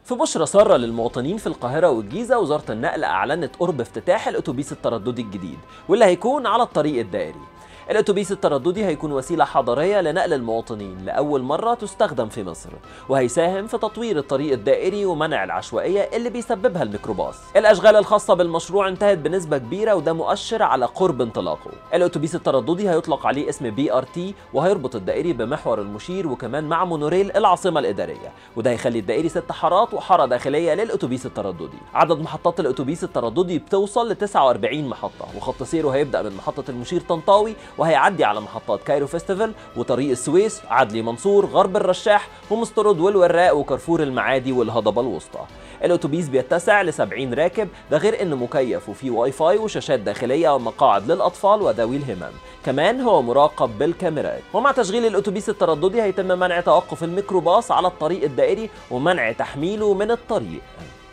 في بشرى سارة للمواطنين في القاهرة والجيزة وزارة النقل أعلنت قرب افتتاح الأتوبيس الترددي الجديد واللي هيكون على الطريق الدائري الأتوبيس الترددي هيكون وسيلة حضارية لنقل المواطنين لأول مرة تستخدم في مصر وهيساهم في تطوير الطريق الدائري ومنع العشوائية اللي بيسببها الميكروباص الأشغال الخاصة بالمشروع انتهت بنسبة كبيرة وده مؤشر على قرب انطلاقه الأتوبيس الترددي هيطلق عليه اسم بي ار تي وهيربط الدائري بمحور المشير وكمان مع مونوريل العاصمة الإدارية وده هيخلي الدائري ست حارات وحارة داخلية للأتوبيس الترددي عدد محطات الأتوبيس الترددي بتوصل ل 49 محطة وخط سيره هيبدأ من محطة المشير طنطاوي وهيعدي على محطات كايرو فيستيفال وطريق السويس عدلي منصور غرب الرشاح ومسترد والوراق وكرفور المعادي والهضبة الوسطى الاتوبيس بيتسع ل 70 راكب ده غير انه مكيف وفيه واي فاي وشاشات داخليه ومقاعد للاطفال وذوي الهمم كمان هو مراقب بالكاميرات ومع تشغيل الاتوبيس الترددي هيتم منع توقف الميكروباص على الطريق الدائري ومنع تحميله من الطريق